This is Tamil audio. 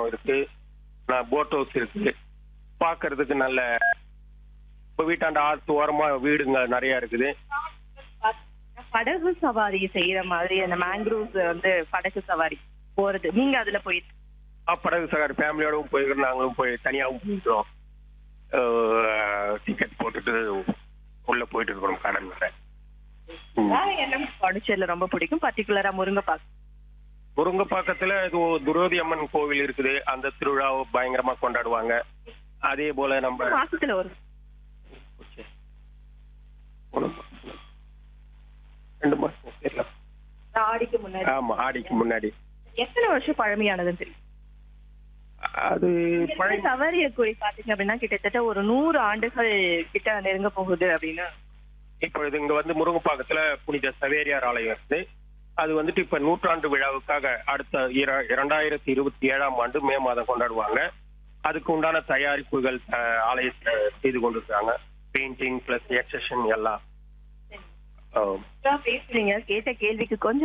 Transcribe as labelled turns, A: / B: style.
A: இருக்கு போட் ஹவுஸ் இருக்கு பார்க்கிறதுக்கு நல்ல இப்போ வீட்டாண்ட ஆத்து ஓரமா வீடுங்க நிறைய இருக்குது
B: படகு சவாரி செய்யற மாதிரி அந்த மேங்க்ரூவ்ஸ் வந்து படகு சவாரி போறது நீங்க அதுல போயிட்டு
A: ஆ, படகு சகாரி ஃபேமிலியோடவும் போயிருக்கிறோம் நாங்களும் போய் தனியாகவும் போயிருக்கிறோம் டிக்கெட் போட்டுட்டு உள்ள போயிட்டு இருக்கிறோம் கடல்ல ம்.
B: வேற என்ன பாண்டிச்சேரியில ரொம்ப பிடிக்கும் பர்டிகுலரா முருங்கைப்பாக்கு
A: முருங்கப்பாக்கத்துல இது ஒரு துரோதி அம்மன் கோவில் இருக்குது அந்த திருவிழாவை பயங்கரமா கொண்டாடுவாங்க அதே போல நம்ம
B: மாசத்துல ஒரு
A: ரெண்டு மாசம் தெரியல
B: ஆடிக்கு முன்னாடி
A: ஆமா ஆடிக்கு முன்னாடி
B: எத்தனை வருஷம் பழமையானதுன்னு தெரியும்
A: அது பழைய
B: சவாரிய கோழி பாத்தீங்க அப்படின்னா கிட்டத்தட்ட ஒரு நூறு ஆண்டுகள் கிட்ட நெருங்க போகுது அப்படின்னு
A: இப்பொழுது இங்க வந்து முருங்கப்பாக்கத்துல புனித சவேரியார் ஆலயம் இருக்குது அது வந்துட்டு இப்ப நூற்றாண்டு விழாவுக்காக அடுத்த இர- இரண்டாயிரத்தி இருபத்தி ஏழாம் ஆண்டு மே மாதம் கொண்டாடுவாங்க அதுக்கு உண்டான தயாரிப்புகள் அஹ், ஆலயத்துல செய்து கொண்டிருக்காங்க பெயிண்டிங் பிளஸ் எக்ஸஷன் எல்லாம் அஹ்,
B: பேசுறீங்க கேட்ட கேள்விக்கு கொஞ்சம்